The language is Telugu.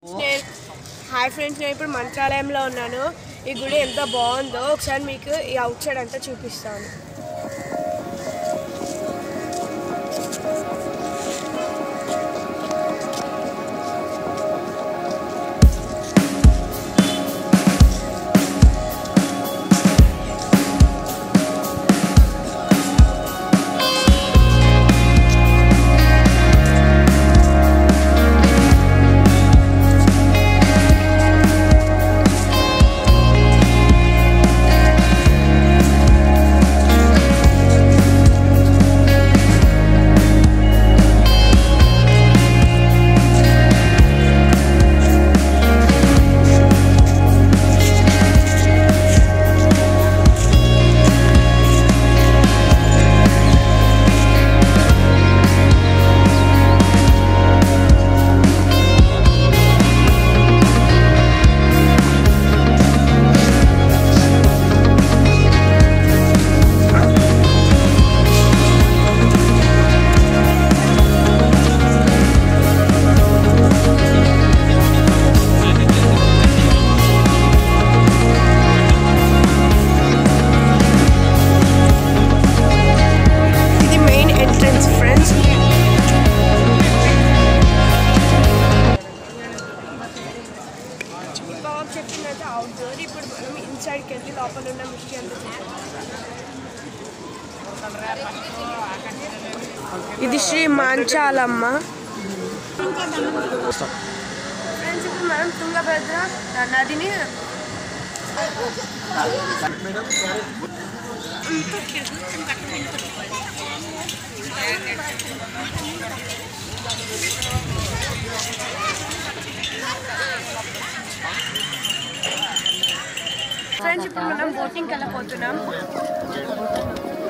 నేను హాయ్ ఫ్రెండ్స్ నేను ఇప్పుడు మంత్రాలయంలో ఉన్నాను ఈ గుడి ఎంత బాగుందో ఒకసారి మీకు ఈ అవుట్ సైడ్ అంతా చూపిస్తాను ఇది మెయిన్ ఎంట్రన్స్ ఫ్రెండ్స్ బాబు చెప్పిందంటే అవుట్డోర్ ఇప్పుడు మనం ఇన్సైడ్కి వెళ్ళి లోపల ఉన్న మిస్టీ అంతా చూద్దాం. ఇది శ్రీ మాంచాలమ్మ ఫ్రెండ్స్ ఇప్పుడు మనం తుంగభద్ర నదిని ఫ్రెండ్స్ ఇప్పుడు మనం బోటింగ్కి వెళ్ళిపోతున్నాం